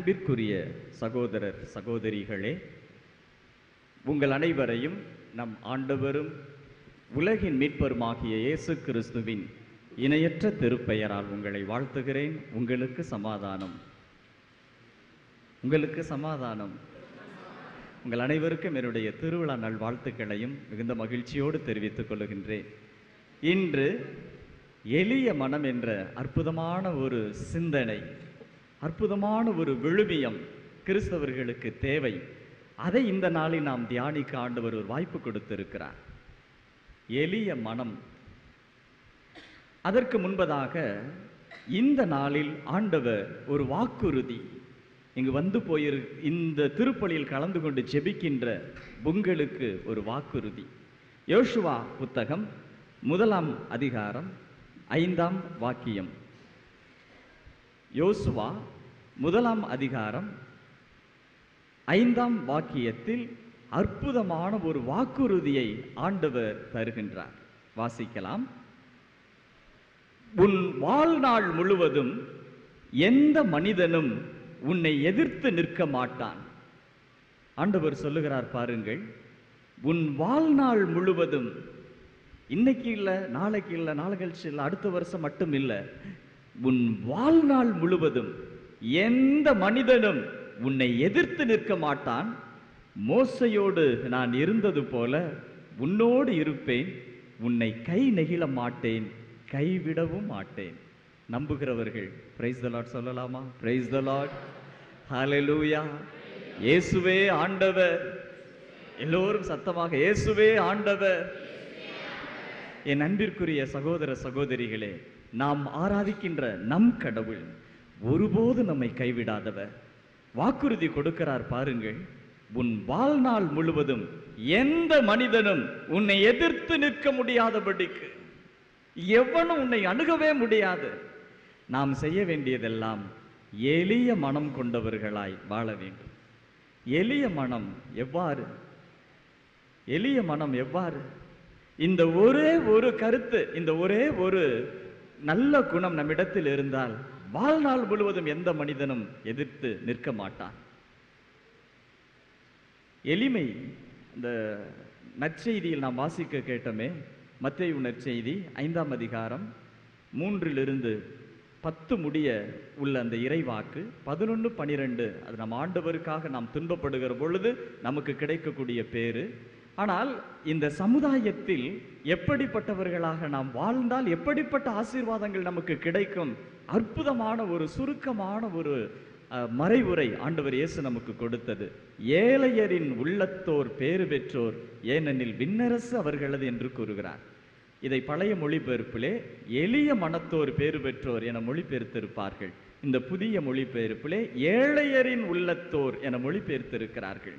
அன்பிற்குரிய சகோதரர் சகோதரிகளே உங்கள் அனைவரையும் நம் ஆண்டவரும் உலகின் மீட்பருமாகிய இயேசு கிறிஸ்துவின் இணையற்ற திருப்பெயரால் உங்களை வாழ்த்துகிறேன் உங்களுக்கு சமாதானம் உங்களுக்கு சமாதானம் உங்கள் அனைவருக்கும் என்னுடைய திருவிழா நாள் வாழ்த்துக்களையும் மிகுந்த மகிழ்ச்சியோடு தெரிவித்துக் கொள்கின்றேன் இன்று எளிய மனம் என்ற அற்புதமான ஒரு சிந்தனை அற்புதமான ஒரு விழுமியம் கிறிஸ்தவர்களுக்கு தேவை அதை இந்த நாளில் நாம் தியானிக்க ஆண்டவர் ஒரு வாய்ப்பு கொடுத்திருக்கிறார் எளிய மனம் அதற்கு முன்பதாக இந்த நாளில் ஆண்டவர் ஒரு வாக்குறுதி இங்கு வந்து போயிரு இந்த திருப்பலியில் கலந்து கொண்டு ஜெபிக்கின்ற உங்களுக்கு ஒரு வாக்குறுதி யோசுவா புத்தகம் முதலாம் அதிகாரம் ஐந்தாம் வாக்கியம் யோசுவா முதலாம் அதிகாரம் ஐந்தாம் வாக்கியத்தில் அற்புதமான ஒரு வாக்குறுதியை ஆண்டவர் தருகின்றார் வாசிக்கலாம் உன் வாழ்நாள் முழுவதும் எந்த மனிதனும் உன்னை எதிர்த்து நிற்க மாட்டான் ஆண்டவர் சொல்லுகிறார் பாருங்கள் உன் வாழ்நாள் முழுவதும் இன்னைக்கு இல்லை நாளைக்கு இல்லை நாளை கழிச்சு இல்லை அடுத்த வருஷம் மட்டும் இல்லை உன் வாழ்நாள் முழுவதும் எந்த மனிதனும் உன்னை எதிர்த்து நிற்க மாட்டான் மோசையோடு நான் இருந்தது போல உன்னோடு இருப்பேன் உன்னை கை நெகிழ மாட்டேன் கைவிடவும் மாட்டேன் நம்புகிறவர்கள் பிரைஸ் த லார்ட் சொல்லலாமா பிரைஸ் த லார்ட் ஹalleluya இயேசுவே ஆண்டவர் எல்லோரும் சத்தமாக இயேசுவே ஆண்டவர் என் அன்பிற்குரிய சகோதர சகோதரிகளே நாம் ஆராதிக்கின்ற நம் கடவுள் ஒருபோது நம்மை கைவிடாதவர் வாக்குறுதி கொடுக்கிறார் பாருங்கள் உன் வாழ்நாள் முழுவதும் எந்த மனிதனும் உன்னை எதிர்த்து நிற்க முடியாதபடிக்கு எவனும் உன்னை அணுகவே முடியாது நாம் செய்ய வேண்டியதெல்லாம் எளிய மனம் கொண்டவர்களாய் வாழ வேண்டும் எளிய மனம் எவ்வாறு எளிய மனம் எவ்வாறு இந்த ஒரே ஒரு கருத்து இந்த ஒரே ஒரு நல்ல குணம் நம்மிடத்தில் இருந்தால் வாழ்நாள் முழுவதும் எந்த மனிதனும் எதிர்த்து நிற்க மாட்டான் எளிமை இந்த நற்செய்தியில் நாம் வாசிக்க கேட்டோமே மத்தேயு நற்செய்தி ஐந்தாம் அதிகாரம் மூன்றிலிருந்து பத்து முடிய உள்ள அந்த இறைவாக்கு பதினொன்று பனிரெண்டு அது நம் ஆண்டவருக்காக நாம் துன்பப்படுகிற பொழுது நமக்கு கிடைக்கக்கூடிய பேரு ஆனால் இந்த சமுதாயத்தில் எப்படிப்பட்டவர்களாக நாம் வாழ்ந்தால் எப்படிப்பட்ட ஆசீர்வாதங்கள் நமக்கு கிடைக்கும் அற்புதமான ஒரு சுருக்கமான ஒரு அஹ், மறைவுரை ஆண்டவர் இயேசு நமக்கு கொடுத்தது ஏழையரின் உள்ளத்தோர் பேறு பெற்றோர் ஏனெனில் விண்ணரசு அவர்களது என்று கூறுகிறார் இதை பழைய மொழிபெயர்ப்பிலே எளிய மனத்தோர் பேறு பெற்றோர் என மொழிபெயர்த்திருப்பார்கள் இந்த புதிய மொழிபெயர்ப்பிலே ஏழையரின் உள்ளத்தோர் என மொழிபெயர்த்திருக்கிறார்கள்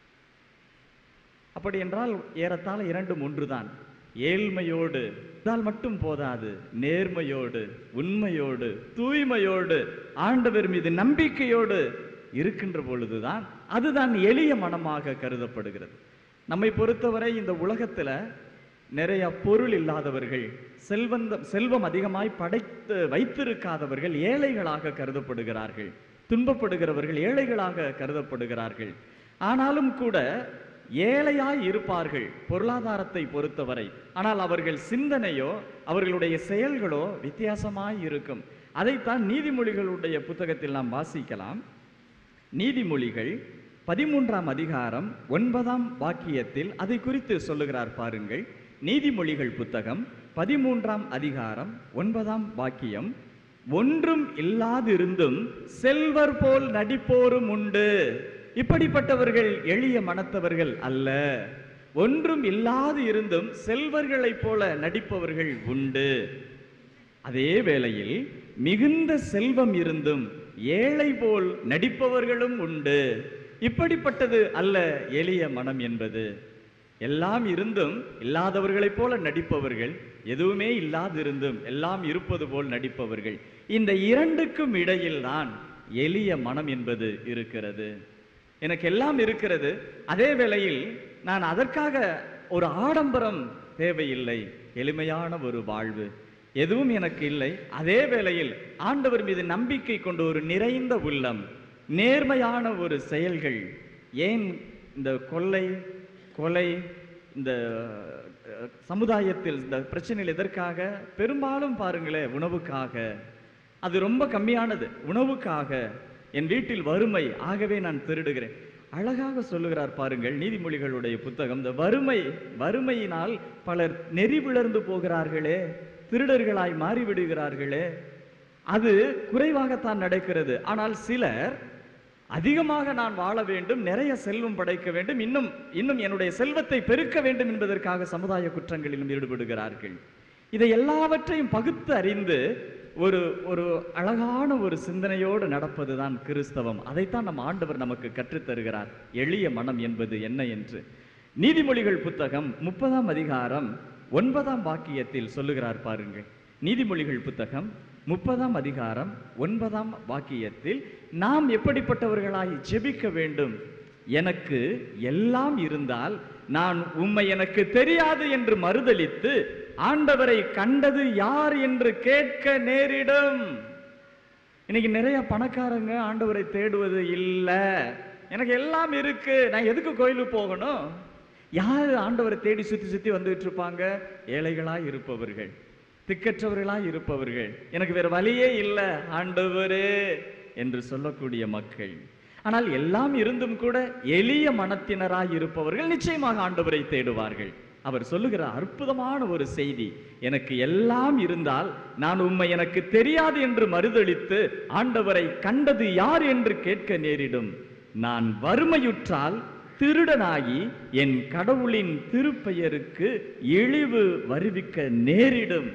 அப்படி என்றால் ஏறத்தாழ இரண்டும் ஒன்றுதான் ஏழ்மையோடு இதால் மட்டும் போதாது நேர்மையோடு உண்மையோடு தூய்மையோடு ஆண்டவர் மீது நம்பிக்கையோடு இருக்கின்ற பொழுதுதான் அதுதான் எளிய மனமாக கருதப்படுகிறது நம்மை பொறுத்தவரை இந்த உலகத்துல நிறைய பொருள் இல்லாதவர்கள் செல்வந்த செல்வம் அதிகமாய் படைத்து வைத்திருக்காதவர்கள் ஏழைகளாக கருதப்படுகிறார்கள் துன்பப்படுகிறவர்கள் ஏழைகளாக கருதப்படுகிறார்கள் ஆனாலும் கூட ஏழையாய் இருப்பார்கள் பொருளாதாரத்தை பொறுத்தவரை ஆனால் அவர்கள் சிந்தனையோ அவர்களுடைய செயல்களோ வித்தியாசமாய் இருக்கும் அதைத்தான் நீதிமொழிகளுடைய புத்தகத்தில் நாம் வாசிக்கலாம் நீதிமொழிகள் பதிமூன்றாம் அதிகாரம் ஒன்பதாம் வாக்கியத்தில் அதை குறித்து சொல்லுகிறார் பாருங்கள் நீதிமொழிகள் புத்தகம் பதிமூன்றாம் அதிகாரம் ஒன்பதாம் வாக்கியம் ஒன்றும் இல்லாதிருந்தும் செல்வர் போல் நடிப்போரும் உண்டு இப்படிப்பட்டவர்கள் எளிய மனத்தவர்கள் அல்ல ஒன்றும் இல்லாது இருந்தும் செல்வர்களைப் போல நடிப்பவர்கள் உண்டு அதே வேளையில் மிகுந்த செல்வம் இருந்தும் ஏழை போல் நடிப்பவர்களும் உண்டு இப்படிப்பட்டது அல்ல எளிய மனம் என்பது எல்லாம் இருந்தும் இல்லாதவர்களைப் போல நடிப்பவர்கள் எதுவுமே இல்லாதிருந்தும் எல்லாம் இருப்பது போல் நடிப்பவர்கள் இந்த இரண்டுக்கும் இடையில்தான் எளிய மனம் என்பது இருக்கிறது எனக்கு எல்லாம் இருக்கிறது அதே வேளையில் நான் அதற்காக ஒரு ஆடம்பரம் தேவையில்லை எளிமையான ஒரு வாழ்வு எதுவும் எனக்கு இல்லை அதே வேளையில் ஆண்டவர் மீது நம்பிக்கை கொண்டு ஒரு நிறைந்த உள்ளம் நேர்மையான ஒரு செயல்கள் ஏன் இந்த கொள்ளை கொலை இந்த அஹ், சமுதாயத்தில் இந்த பிரச்சனைகள் எதற்காக பெரும்பாலும் பாருங்களேன் உணவுக்காக அது ரொம்ப கம்மியானது உணவுக்காக என் வீட்டில் வறுமை ஆகவே நான் திருடுகிறேன் அழகாக சொல்லுகிறார் பாருங்கள் நீதிமொழிகளுடைய புத்தகம் இந்த வறுமை வறுமையினால் பலர் நெறி விளர்ந்து போகிறார்களே திருடர்களாய் மாறிவிடுகிறார்களே அது குறைவாகத்தான் நடக்கிறது ஆனால் சிலர் அதிகமாக நான் வாழ வேண்டும் நிறைய செல்வம் படைக்க வேண்டும் இன்னும் இன்னும் என்னுடைய செல்வத்தை பெருக்க வேண்டும் என்பதற்காக சமுதாய குற்றங்களிலும் ஈடுபடுகிறார்கள் இதை எல்லாவற்றையும் பகுத்து அறிந்து ஒரு ஒரு அழகான ஒரு சிந்தனையோடு நடப்பதுதான் கிறிஸ்தவம் அதைத்தான் நம் ஆண்டவர் நமக்கு கற்றுத் தருகிறார் எளிய மனம் என்பது என்ன என்று நீதிமொழிகள் புத்தகம் முப்பதாம் அதிகாரம் ஒன்பதாம் வாக்கியத்தில் சொல்லுகிறார் பாருங்கள் நீதிமொழிகள் புத்தகம் முப்பதாம் அதிகாரம் ஒன்பதாம் வாக்கியத்தில் நாம் எப்படிப்பட்டவர்களாய் ஜெபிக்க வேண்டும் எனக்கு எல்லாம் இருந்தால் நான் உம்மை எனக்கு தெரியாது என்று மறுதலித்து ஆண்டவரை கண்டது யார் என்று கேட்க நேரிடும் இன்னைக்கு நிறைய பணக்காரங்க ஆண்டவரை தேடுவது இல்ல எனக்கு எல்லாம் இருக்கு நான் எதுக்கு கோயிலுக்கு போகணும் யார் ஆண்டவரை தேடி சுத்தி சுத்தி வந்துட்டு இருப்பாங்க ஏழைகளாய் இருப்பவர்கள் திக்கற்றவர்களாய் இருப்பவர்கள் எனக்கு வேற வழியே இல்ல ஆண்டவரே என்று சொல்லக்கூடிய மக்கள் ஆனால் எல்லாம் இருந்தும் கூட எளிய மனத்தினராய் இருப்பவர்கள் நிச்சயமாக ஆண்டவரை தேடுவார்கள் அவர் சொல்லுகிற அற்புதமான ஒரு செய்தி எனக்கு எல்லாம் இருந்தால் நான் உம்மை எனக்கு தெரியாது என்று மறுதளித்து ஆண்டவரை கண்டது யார் என்று கேட்க நேரிடும் நான் வறுமையுற்றால் திருடனாகி என் கடவுளின் திருப்பெயருக்கு இழிவு வருவிக்க நேரிடும்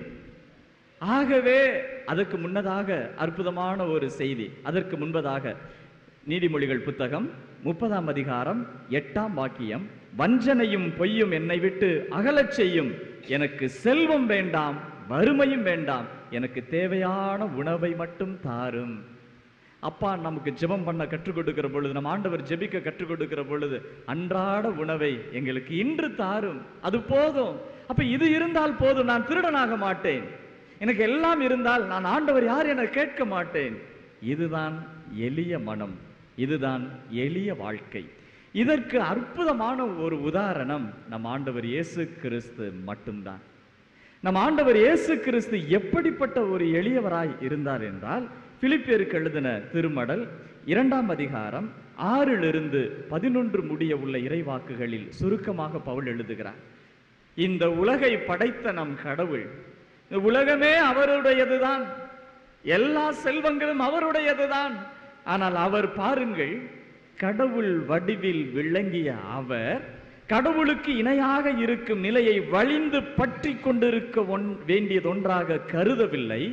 ஆகவே அதற்கு முன்னதாக அற்புதமான ஒரு செய்தி அதற்கு முன்பதாக நீதிமொழிகள் புத்தகம் முப்பதாம் அதிகாரம் எட்டாம் வாக்கியம் வஞ்சனையும் பொய்யும் என்னை விட்டு அகலச் செய்யும் எனக்கு செல்வம் வேண்டாம் வறுமையும் வேண்டாம் எனக்கு தேவையான உணவை மட்டும் தாரும் அப்பா நமக்கு ஜெபம் பண்ண கற்றுக் கொடுக்கிற பொழுது நம்ம ஆண்டவர் ஜெபிக்க கற்றுக் கொடுக்கிற பொழுது அன்றாட உணவை எங்களுக்கு இன்று தாரும் அது போதும் அப்ப இது இருந்தால் போதும் நான் திருடனாக மாட்டேன் எனக்கு எல்லாம் இருந்தால் நான் ஆண்டவர் யார் என கேட்க மாட்டேன் இதுதான் எளிய மனம் இதுதான் எளிய வாழ்க்கை இதற்கு அற்புதமான ஒரு உதாரணம் நம் ஆண்டவர் இயேசு கிறிஸ்து மட்டும்தான் நம் ஆண்டவர் இயேசு கிறிஸ்து எப்படிப்பட்ட ஒரு எளியவராய் இருந்தார் என்றால் பிலிப்பியருக்கு எழுதின திருமடல் இரண்டாம் அதிகாரம் ஆறிலிருந்து பதினொன்று முடிய உள்ள இறைவாக்குகளில் சுருக்கமாக பவுல் எழுதுகிறார் இந்த உலகை படைத்த நம் கடவுள் இந்த உலகமே அவருடையதுதான் எல்லா செல்வங்களும் அவருடையதுதான் ஆனால் அவர் பாருங்கள் கடவுள் வடிவில் விளங்கிய அவர் கடவுளுக்கு இணையாக இருக்கும் நிலையை வழிந்து பற்றி கொண்டிருக்க ஒன் வேண்டியதொன்றாக கருதவில்லை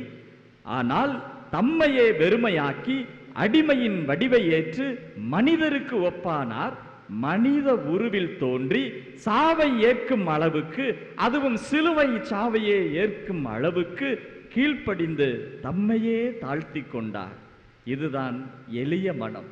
ஆனால் தம்மையே வெறுமையாக்கி அடிமையின் வடிவை ஏற்று மனிதருக்கு ஒப்பானார் மனித உருவில் தோன்றி சாவை ஏற்கும் அளவுக்கு அதுவும் சிலுவை சாவையே ஏற்கும் அளவுக்கு கீழ்ப்படிந்து தம்மையே தாழ்த்தி கொண்டார் இதுதான் எளிய மனம்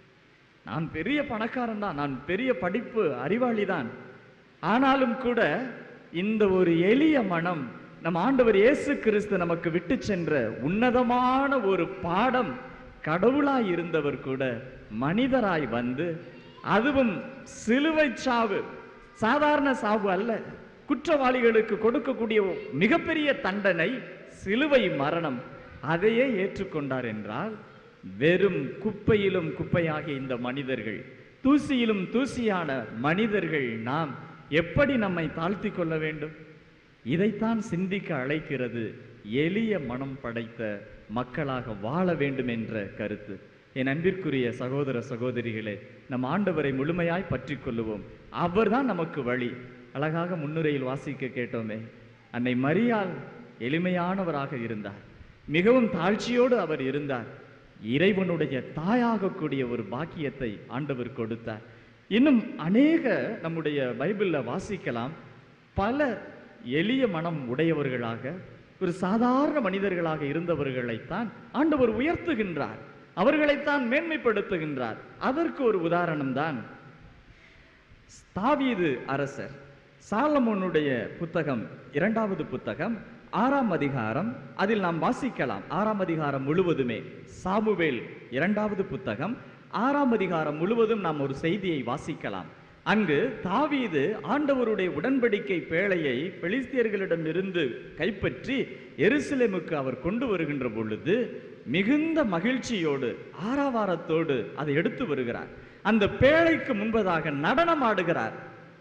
நான் பெரிய பணக்காரன் தான் நான் பெரிய படிப்பு அறிவாளி தான் ஆனாலும் கூட இந்த ஒரு எளிய மனம் நம் ஆண்டவர் இயேசு கிறிஸ்து நமக்கு விட்டு சென்ற உன்னதமான ஒரு பாடம் கடவுளாய் இருந்தவர் கூட மனிதராய் வந்து அதுவும் சிலுவை சாவு சாதாரண சாவு அல்ல குற்றவாளிகளுக்கு கொடுக்கக்கூடிய மிகப்பெரிய தண்டனை சிலுவை மரணம் அதையே ஏற்றுக்கொண்டார் என்றால் வெறும் குப்பையிலும் குப்பையாகிய இந்த மனிதர்கள் தூசியிலும் தூசியான மனிதர்கள் நாம் எப்படி நம்மை தாழ்த்தி கொள்ள வேண்டும் இதைத்தான் சிந்திக்க அழைக்கிறது எளிய மனம் படைத்த மக்களாக வாழ வேண்டும் என்ற கருத்து என் அன்பிற்குரிய சகோதர சகோதரிகளே நம் ஆண்டவரை முழுமையாய் பற்றி கொள்ளுவோம் அவர்தான் நமக்கு வழி அழகாக முன்னுரையில் வாசிக்க கேட்டோமே அன்னை மரியாள் எளிமையானவராக இருந்தார் மிகவும் தாழ்ச்சியோடு அவர் இருந்தார் இறைவனுடைய தாயாக கூடிய ஒரு பாக்கியத்தை ஆண்டவர் கொடுத்தார் இன்னும் அநேக நம்முடைய பைபிள்ல வாசிக்கலாம் பல எளிய மனம் உடையவர்களாக ஒரு சாதாரண மனிதர்களாக இருந்தவர்களைத்தான் ஆண்டவர் உயர்த்துகின்றார் அவர்களைத்தான் மேன்மைப்படுத்துகின்றார் அதற்கு ஒரு உதாரணம் தான் தாவீது அரசர் சாலமோனுடைய புத்தகம் இரண்டாவது புத்தகம் ஆறாம் அதிகாரம் அதில் நாம் வாசிக்கலாம் ஆறாம் அதிகாரம் முழுவதுமே சாமுவேல் இரண்டாவது புத்தகம் ஆறாம் அதிகாரம் முழுவதும் நாம் ஒரு செய்தியை வாசிக்கலாம் அங்கு தாவீது ஆண்டவருடைய உடன்படிக்கை பேழையை பெலிஸ்தியர்களிடமிருந்து கைப்பற்றி எருசலேமுக்கு அவர் கொண்டு வருகின்ற பொழுது மிகுந்த மகிழ்ச்சியோடு ஆரவாரத்தோடு அதை எடுத்து வருகிறார் அந்த பேழைக்கு முன்பதாக நடனம் ஆடுகிறார்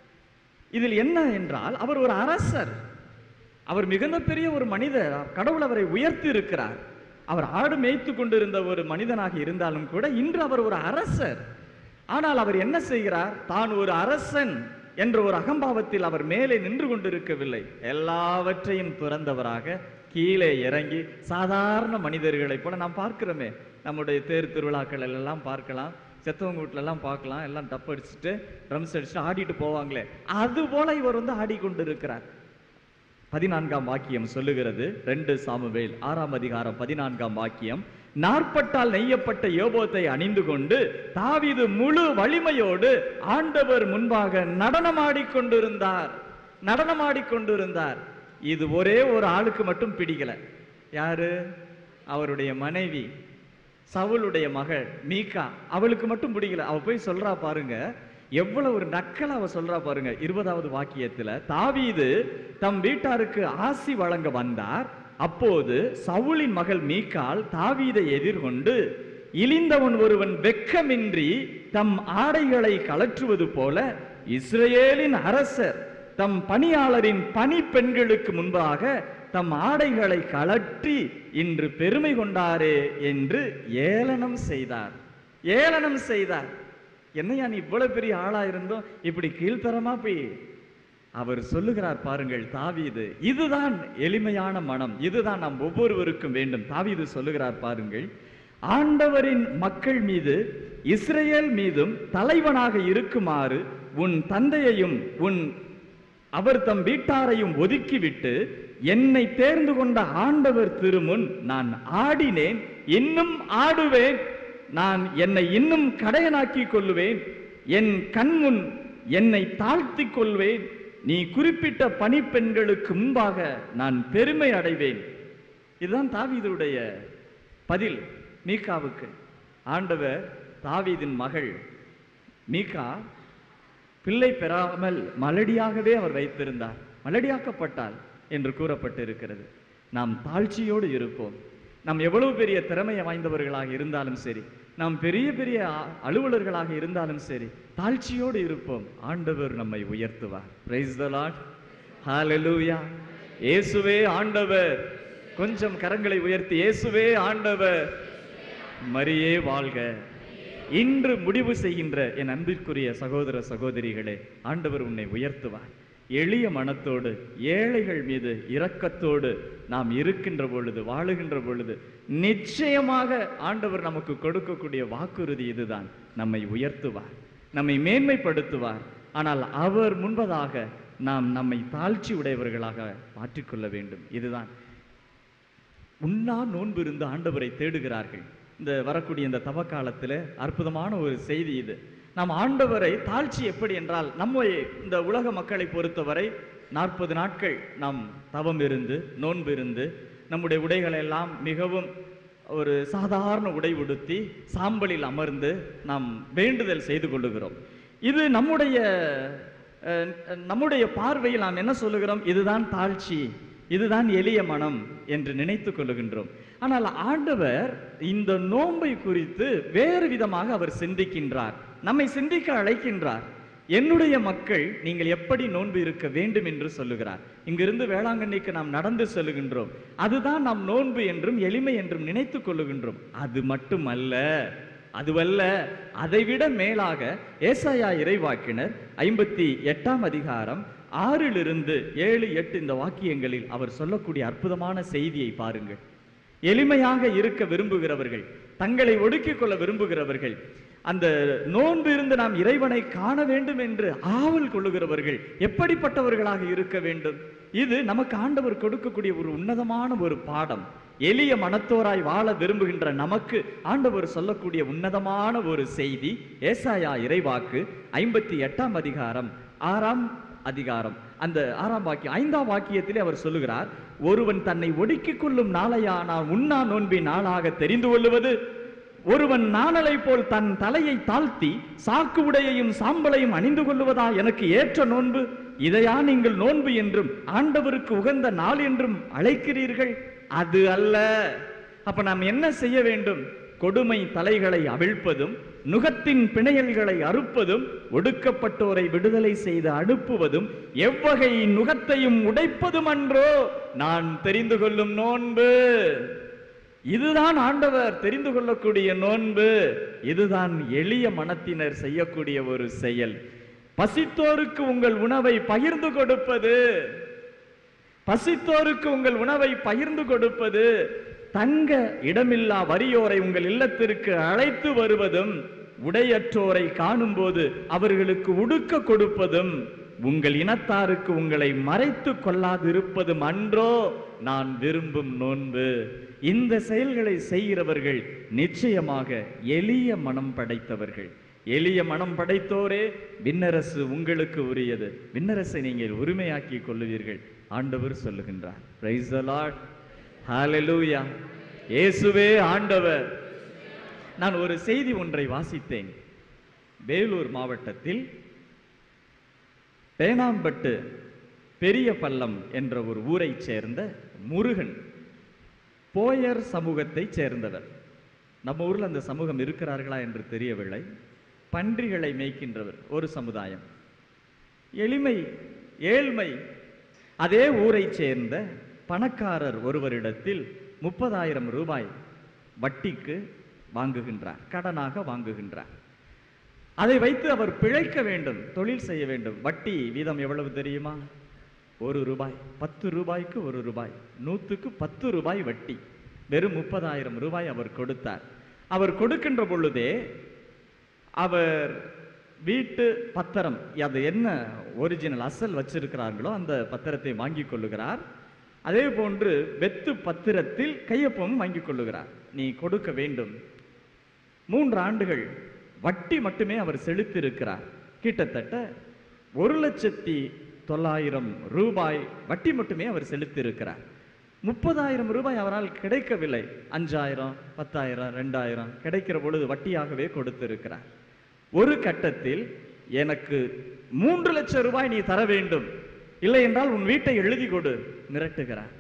இதில் என்ன என்றால் அவர் ஒரு அரசர் அவர் மிகுந்த பெரிய ஒரு மனிதர் கடவுள் அவரை உயர்த்தி இருக்கிறார் அவர் ஆடு மேய்த்து கொண்டிருந்த ஒரு மனிதனாக இருந்தாலும் கூட இன்று அவர் ஒரு அரசர் ஆனால் அவர் என்ன செய்கிறார் தான் ஒரு அரசன் என்ற ஒரு அகம்பாவத்தில் அவர் மேலே நின்று கொண்டிருக்கவில்லை எல்லாவற்றையும் துறந்தவராக கீழே இறங்கி சாதாரண மனிதர்களைப் போல நாம் பார்க்கிறோமே நம்முடைய தேர் திருவிழாக்கள் எல்லாம் பார்க்கலாம் செத்தவங்க வீட்டுல எல்லாம் பார்க்கலாம் எல்லாம் டப் அடிச்சுட்டு ட்ரம்ஸ் அடிச்சுட்டு ஆடிட்டு போவாங்களே அது போல இவர் வந்து ஆடிக்கொண்டிருக்கிறார் பதினான்காம் வாக்கியம் சொல்லுகிறது ரெண்டு சாமுவேல் ஆறாம் அதிகாரம் பதினான்காம் வாக்கியம் நாற்பட்டால் நெய்யப்பட்ட யோபோத்தை அணிந்து கொண்டு தாவீது முழு வலிமையோடு ஆண்டவர் முன்பாக நடனமாடிக் கொண்டிருந்தார் நடனமாடிக் கொண்டிருந்தார் இது ஒரே ஒரு ஆளுக்கு மட்டும் பிடிக்கல யாரு அவருடைய மனைவி சவுலுடைய மகள் மீகா அவளுக்கு மட்டும் பிடிக்கல அவ போய் சொல்றா பாருங்க எவ்வளவு ஒரு நக்கல் அவ சொல்றா பாருங்க இருபதாவது வாக்கியத்துல தாவீது தம் வீட்டாருக்கு ஆசி வழங்க வந்தார் அப்போது சவுலின் மகள் மீகால் தாவீதை எதிர்கொண்டு இழிந்தவன் ஒருவன் வெட்கமின்றி தம் ஆடைகளை கலற்றுவது போல இஸ்ரவேலின் அரசர் தம் பணியாளரின் பணி பெண்களுக்கு முன்பாக தம் ஆடைகளை கலற்றி இன்று பெருமை கொண்டாரே என்று ஏளனம் செய்தார் ஏளனம் செய்தார் என்னையா நீ இவ்வளவு பெரிய ஆளா இருந்தோம் இப்படி கீழ்த்தரமா போய் அவர் சொல்லுகிறார் பாருங்கள் தாவீது இதுதான் எளிமையான மனம் இதுதான் நாம் ஒவ்வொருவருக்கும் வேண்டும் தாவீது சொல்லுகிறார் பாருங்கள் ஆண்டவரின் மக்கள் மீது இஸ்ரேல் மீதும் தலைவனாக இருக்குமாறு உன் தந்தையையும் உன் அவர் தம் வீட்டாரையும் ஒதுக்கிவிட்டு என்னை தேர்ந்து கொண்ட ஆண்டவர் திருமுன் நான் ஆடினேன் இன்னும் ஆடுவேன் நான் என்னை இன்னும் கடையனாக்கிக் கொள்ளுவேன் என் கண்முன் என்னை தாழ்த்திக் கொள்வேன் நீ குறிப்பிட்ட பணிப்பெண்களுக்கு முன்பாக நான் பெருமை அடைவேன் இதுதான் தாவீதுடைய பதில் மீகாவுக்கு ஆண்டவர் தாவீதின் மகள் மீகா பிள்ளை பெறாமல் மலடியாகவே அவர் வைத்திருந்தார் மலடியாக்கப்பட்டாள் என்று கூறப்பட்டிருக்கிறது நாம் தாழ்ச்சியோடு இருப்போம் நாம் எவ்வளவு பெரிய திறமையை வாய்ந்தவர்களாக இருந்தாலும் சரி நாம் பெரிய பெரிய அ- அலுவலர்களாக இருந்தாலும் சரி தாழ்ச்சியோடு இருப்போம் ஆண்டவர் நம்மை உயர்த்துவார் பிரைஸ் த லார்ட் ஹalleluya இயேசுவே ஆண்டவர் கொஞ்சம் கரங்களை உயர்த்தி இயேசுவே ஆண்டவர் மரியே வாழ்க இன்று முடிவு செய்கின்ற என் அன்பிற்குரிய சகோதர சகோதரிகளே ஆண்டவர் உன்னை உயர்த்துவார் எளிய மனத்தோடு ஏழைகள் மீது இரக்கத்தோடு நாம் இருக்கின்ற பொழுது வாழுகின்ற பொழுது நிச்சயமாக ஆண்டவர் நமக்கு கொடுக்கக்கூடிய வாக்குறுதி இதுதான் நம்மை உயர்த்துவார் நம்மை மேன்மைப்படுத்துவார் ஆனால் அவர் முன்பதாக நாம் நம்மை தாழ்ச்சி உடையவர்களாக மாற்றிக்கொள்ள வேண்டும் இதுதான் உண்ணா நோன்பு இருந்து ஆண்டவரை தேடுகிறார்கள் இந்த வரக்கூடிய இந்த தவக்காலத்தில் அற்புதமான ஒரு செய்தி இது நாம் ஆண்டவரை தாழ்ச்சி எப்படி என்றால் நம்ம இந்த உலக மக்களை பொறுத்தவரை நாற்பது நாட்கள் நாம் தவம் இருந்து நோன்பு இருந்து நம்முடைய உடைகளை எல்லாம் மிகவும் ஒரு சாதாரண உடை உடுத்தி சாம்பலில் அமர்ந்து நாம் வேண்டுதல் செய்து கொள்ளுகிறோம் இது நம்முடைய அஹ், நம்முடைய பார்வையில் நாம் என்ன சொல்லுகிறோம் இதுதான் தாழ்ச்சி இதுதான் எளிய மனம் என்று நினைத்துக் கொள்ளுகின்றோம் ஆனால் ஆண்டவர் இந்த நோன்பை குறித்து வேறு விதமாக அவர் சிந்திக்கின்றார் நம்மை சிந்திக்க அழைக்கின்றார் என்னுடைய மக்கள் நீங்கள் எப்படி நோன்பு இருக்க வேண்டும் என்று சொல்லுகிறார் இங்கிருந்து வேளாங்கண்ணிக்கு நாம் நடந்து செல்லுகின்றோம் அதுதான் நாம் நோன்பு என்றும் எளிமை என்றும் நினைத்துக் கொள்ளுகின்றோம் அது மட்டுமல்ல அதுவல்ல அதைவிட மேலாக ஏசாயா இறைவாக்கினர் ஐம்பத்தி எட்டாம் அதிகாரம் ஆறிலிருந்து ஏழு எட்டு இந்த வாக்கியங்களில் அவர் சொல்லக்கூடிய அற்புதமான செய்தியை பாருங்கள் எளிமையாக இருக்க விரும்புகிறவர்கள் தங்களை ஒடுக்கிக் கொள்ள விரும்புகிறவர்கள் அந்த நோன்பு இருந்து நாம் இறைவனை காண வேண்டும் என்று ஆவல் கொள்ளுகிறவர்கள் எப்படிப்பட்டவர்களாக இருக்க வேண்டும் இது நமக்கு ஆண்டவர் கொடுக்கக்கூடிய ஒரு உன்னதமான ஒரு பாடம் எளிய மனத்தோராய் வாழ விரும்புகின்ற நமக்கு ஆண்டவர் சொல்லக்கூடிய உன்னதமான ஒரு செய்தி ஏசாயா இறைவாக்கு ஐம்பத்தி எட்டாம் அதிகாரம் ஆறாம் அதிகாரம் அந்த ஆறாம் வாக்கியம் ஐந்தாம் வாக்கியத்திலே அவர் சொல்லுகிறார் ஒருவன் தன்னை ஒடுக்கிக் கொள்ளும் நாளையா நான் உண்ணா நோன்பின் நாளாக தெரிந்து கொள்ளுவது ஒருவன் நாணலை போல் தன் தலையை தாழ்த்தி சாக்கு உடையையும் சாம்பலையும் அணிந்து கொள்வதா எனக்கு ஏற்ற நோன்பு இதையா நீங்கள் நோன்பு என்றும் ஆண்டவருக்கு உகந்த நாள் என்றும் அழைக்கிறீர்கள் அது அல்ல அப்ப நாம் என்ன செய்ய வேண்டும் கொடுமை தலைகளை அவிழ்ப்பதும் நுகத்தின் பிணையல்களை அறுப்பதும் ஒடுக்கப்பட்டோரை விடுதலை செய்து அனுப்புவதும் எவ்வகை நுகத்தையும் உடைப்பதும் அன்றோ நான் தெரிந்து கொள்ளும் நோன்பு இதுதான் ஆண்டவர் தெரிந்து கொள்ளக்கூடிய நோன்பு இதுதான் எளிய மனத்தினர் செய்யக்கூடிய ஒரு செயல் பசித்தோருக்கு உங்கள் உணவை பகிர்ந்து கொடுப்பது பசித்தோருக்கு உங்கள் உணவை பகிர்ந்து கொடுப்பது தங்க இடமில்லா வறியோரை உங்கள் இல்லத்திற்கு அழைத்து வருவதும் உடையற்றோரை காணும்போது அவர்களுக்கு உடுக்க கொடுப்பதும் உங்கள் இனத்தாருக்கு உங்களை மறைத்து கொள்ளாதிருப்பதும் அன்றோ நான் விரும்பும் நோன்பு இந்த செயல்களை செய்கிறவர்கள் நிச்சயமாக எளிய மனம் படைத்தவர்கள் எளிய மனம் படைத்தோரே விண்ணரசு உங்களுக்கு உரியது விண்ணரசை நீங்கள் உரிமையாக்கி கொள்ளுவீர்கள் ஆண்டவர் சொல்லுகின்றார் பிரைஸ் தி லார்ட் ஹalleluya இயேசுவே ஆண்டவர் நான் ஒரு செய்தி ஒன்றை வாசித்தேன் வேலூர் மாவட்டத்தில் பேனாம்பட்டு பெரிய பள்ளம் என்ற ஒரு ஊரைச் சேர்ந்த முருகன் போயர் சமூகத்தைச் சேர்ந்தவர் நம்ம ஊர்ல அந்த சமூகம் இருக்கிறார்களா என்று தெரியவில்லை பன்றிகளை மேய்க்கின்றவர் ஒரு சமுதாயம் எளிமை ஏழ்மை அதே ஊரைச் சேர்ந்த பணக்காரர் ஒருவரிடத்தில் முப்பதாயிரம் ரூபாய் வட்டிக்கு வாங்குகின்றார் கடனாக வாங்குகின்றார் அதை வைத்து அவர் பிழைக்க வேண்டும் தொழில் செய்ய வேண்டும் வட்டி வீதம் எவ்வளவு தெரியுமா ஒரு ரூபாய் பத்து ரூபாய்க்கு ஒரு ரூபாய் நூத்துக்கு பத்து ரூபாய் வட்டி வெறும் முப்பதாயிரம் ரூபாய் அவர் கொடுத்தார் அவர் கொடுக்கின்ற பொழுதே அவர் வீட்டு பத்திரம் அது என்ன ஒரிஜினல் அசல் வச்சிருக்கிறார்களோ அந்த பத்திரத்தை வாங்கிக் கொள்ளுகிறார் அதே போன்று வெத்து பத்திரத்தில் கையொப்பமும் வாங்கிக் கொள்ளுகிறார் நீ கொடுக்க வேண்டும் மூன்று ஆண்டுகள் வட்டி மட்டுமே அவர் செலுத்தியிருக்கிறார் கிட்டத்தட்ட ஒரு லட்சத்தி தொள்ளாயிரம் ரூபாய் வட்டி மட்டுமே அவர் செலுத்தியிருக்கிறார் முப்பதாயிரம் ரூபாய் அவரால் கிடைக்கவில்லை அஞ்சாயிரம் பத்தாயிரம் ரெண்டாயிரம் கிடைக்கிற பொழுது வட்டியாகவே கொடுத்திருக்கிறார் ஒரு கட்டத்தில் எனக்கு மூன்று லட்சம் ரூபாய் நீ தர வேண்டும் இல்லை என்றால் உன் வீட்டை எழுதி கொடு மிரட்டுகிறார்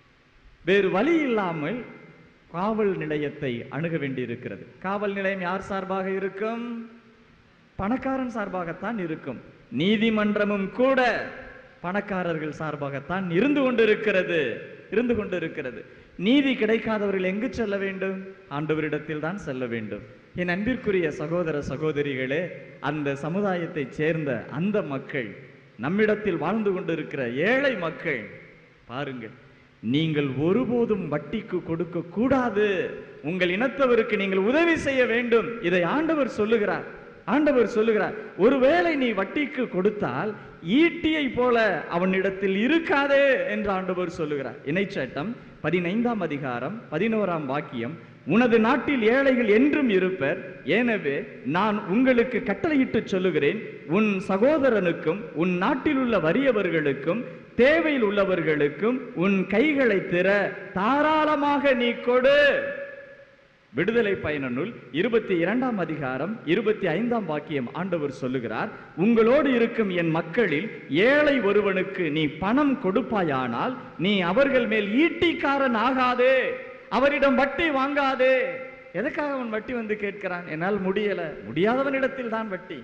வேறு வழி இல்லாமல் காவல் நிலையத்தை அணுக வேண்டியிருக்கிறது காவல் நிலையம் யார் சார்பாக இருக்கும் பணக்காரன் சார்பாகத்தான் இருக்கும் நீதிமன்றமும் கூட பணக்காரர்கள் சார்பாகத்தான் இருந்து கொண்டிருக்கிறது இருந்து கொண்டிருக்கிறது நீதி கிடைக்காதவர்கள் எங்கு செல்ல வேண்டும் ஆண்டவரிடத்தில் தான் செல்ல வேண்டும் என் அன்பிற்குரிய சகோதர சகோதரிகளே அந்த சமுதாயத்தைச் சேர்ந்த அந்த மக்கள் நம்மிடத்தில் வாழ்ந்து கொண்டிருக்கிற ஏழை மக்கள் பாருங்கள் நீங்கள் ஒருபோதும் வட்டிக்கு கொடுக்க கூடாது உங்கள் இனத்தவருக்கு நீங்கள் உதவி செய்ய வேண்டும் இதை ஆண்டவர் சொல்லுகிறார் ஆண்டவர் சொல்லுகிறார் ஒருவேளை நீ வட்டிக்கு கொடுத்தால் ஈட்டியை போல அவனிடத்தில் இருக்காதே என்று ஆண்டவர் சொல்லுகிறார் இணைச்சட்டம் பதினைந்தாம் அதிகாரம் பதினோராம் வாக்கியம் உனது நாட்டில் ஏழைகள் என்றும் இருப்பர் எனவே நான் உங்களுக்கு கட்டளையிட்டு சொல்லுகிறேன் உன் சகோதரனுக்கும் உன் நாட்டில் உள்ள வறியவர்களுக்கும் தேவையில் உள்ளவர்களுக்கும் உன் கைகளை திற தாராளமாக நீ கொடு விடுதலை பயண நூல் இருபத்தி இரண்டாம் அதிகாரம் இருபத்தி ஐந்தாம் வாக்கியம் ஆண்டவர் சொல்லுகிறார் உங்களோடு இருக்கும் என் மக்களில் ஏழை ஒருவனுக்கு நீ பணம் கொடுப்பாயானால் நீ அவர்கள் மேல் ஈட்டிக்காரன் ஆகாதே அவரிடம் வட்டி வாங்காதே எதுக்காக அவன் வட்டி வந்து கேட்கிறான் என்னால் முடியல முடியாதவனிடத்தில் தான் வட்டி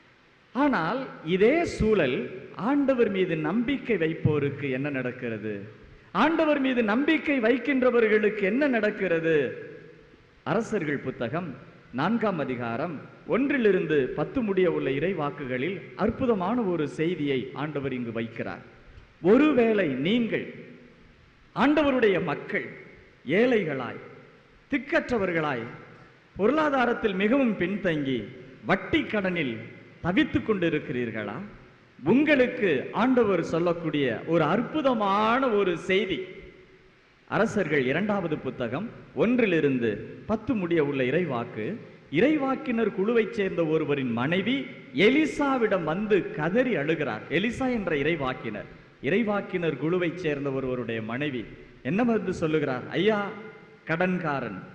ஆனால் இதே சூழல் ஆண்டவர் மீது நம்பிக்கை வைப்போருக்கு என்ன நடக்கிறது ஆண்டவர் மீது நம்பிக்கை வைக்கின்றவர்களுக்கு என்ன நடக்கிறது அரசர்கள் புத்தகம் நான்காம் அதிகாரம் ஒன்றிலிருந்து பத்து முடிய உள்ள இறை வாக்குகளில் அற்புதமான ஒரு செய்தியை ஆண்டவர் இங்கு வைக்கிறார் ஒருவேளை நீங்கள் ஆண்டவருடைய மக்கள் ஏழைகளாய் திக்கற்றவர்களாய் பொருளாதாரத்தில் மிகவும் பின்தங்கி வட்டி கடனில் தவித்துக் கொண்டிருக்கிறீர்களா உங்களுக்கு ஆண்டவர் சொல்லக்கூடிய ஒரு அற்புதமான ஒரு செய்தி அரசர்கள் இரண்டாவது புத்தகம் ஒன்றிலிருந்து பத்து முடிய உள்ள இறைவாக்கு இறைவாக்கினர் குழுவைச் சேர்ந்த ஒருவரின் மனைவி எலிசாவிடம் வந்து கதறி அழுகிறார் எலிசா என்ற இறைவாக்கினர் இறைவாக்கினர் குழுவைச் சேர்ந்த ஒருவருடைய மனைவி என்ன வந்து சொல்லுகிறார் ஐயா கடன்காரன்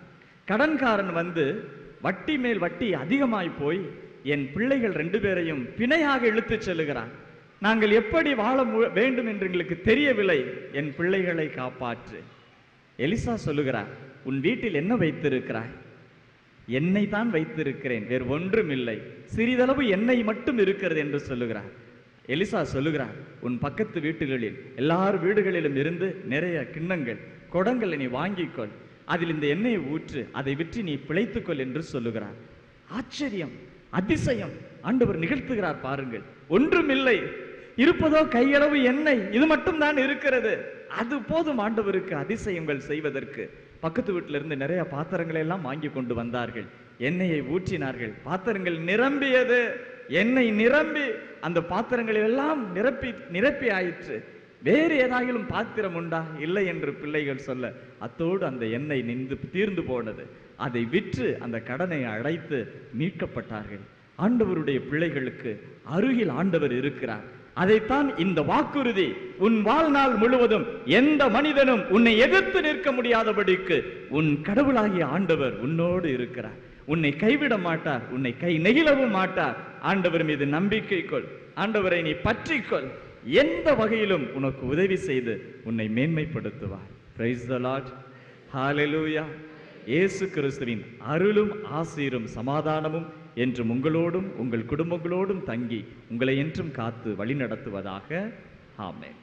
கடன்காரன் வந்து வட்டி மேல் வட்டி அதிகமாய் போய் என் பிள்ளைகள் ரெண்டு பேரையும் பிணையாக இழுத்துச் செல்லுகிறான் நாங்கள் எப்படி வாழ மு- வேண்டும் என்று எங்களுக்கு தெரியவில்லை என் பிள்ளைகளை காப்பாற்று எலிசா சொல்லுகிறார் உன் வீட்டில் என்ன வைத்திருக்கிறாய் எண்ணெய் தான் வைத்திருக்கிறேன் வேறு ஒன்றும் இல்லை சிறிதளவு எண்ணெய் மட்டும் இருக்கிறது என்று சொல்லுகிறார் எலிசா சொல்லுகிறார் உன் பக்கத்து வீட்டுகளில் எல்லார் வீடுகளிலும் இருந்து நிறைய கிண்ணங்கள் குடங்களை நீ வாங்கிக்கொள் அதில் இந்த எண்ணெயை ஊற்று அதை விற்று நீ பிழைத்துக்கொள் என்று சொல்லுகிறார் ஆச்சரியம் அதிசயம் ஆண்டவர் நிகழ்த்துகிறார் பாருங்கள் ஒன்றுமில்லை இருப்பதோ கையளவு எண்ணெய் இது மட்டும் தான் இருக்கிறது அது போதும் ஆண்டவருக்கு அதிசயங்கள் செய்வதற்கு பக்கத்து வீட்டில இருந்து நிறைய பாத்திரங்களை எல்லாம் வாங்கி கொண்டு வந்தார்கள் எண்ணெயை ஊற்றினார்கள் பாத்திரங்கள் நிரம்பியது எண்ணெய் நிரம்பி அந்த பாத்திரங்களில் எல்லாம் நிரப்பி நிரப்பி ஆயிற்று வேறு ஏதாயிலும் பாத்திரம் உண்டா இல்லை என்று பிள்ளைகள் சொல்ல அத்தோடு அந்த எண்ணெய் நின்று தீர்ந்து போனது அதை விற்று அந்த கடனை அடைத்து மீட்கப்பட்டார்கள் ஆண்டவருடைய பிள்ளைகளுக்கு அருகில் ஆண்டவர் இருக்கிறார் அதைத்தான் இந்த வாக்குறுதி உன் வாழ்நாள் முழுவதும் எந்த மனிதனும் உன்னை எதிர்த்து நிற்க முடியாதபடிக்கு உன் கடவுளாகிய ஆண்டவர் உன்னோடு இருக்கிறார் உன்னை கைவிட மாட்டார் உன்னை கை நெகிழவும் மாட்டார் ஆண்டவர் மீது நம்பிக்கை கொள் ஆண்டவரை நீ பற்றிக்கொள் எந்த வகையிலும் உனக்கு உதவி செய்து உன்னை மேன்மைப்படுத்துவார் பிரைஸ் த லார்ட் ஹalleluya இயேசு கிறிஸ்துவின் அருளும் ஆசீரும் சமாதானமும் என்றும் உங்களோடும் உங்கள் குடும்பங்களோடும் தங்கி உங்களை என்றும் காத்து வழிநடத்துவதாக ஆமென்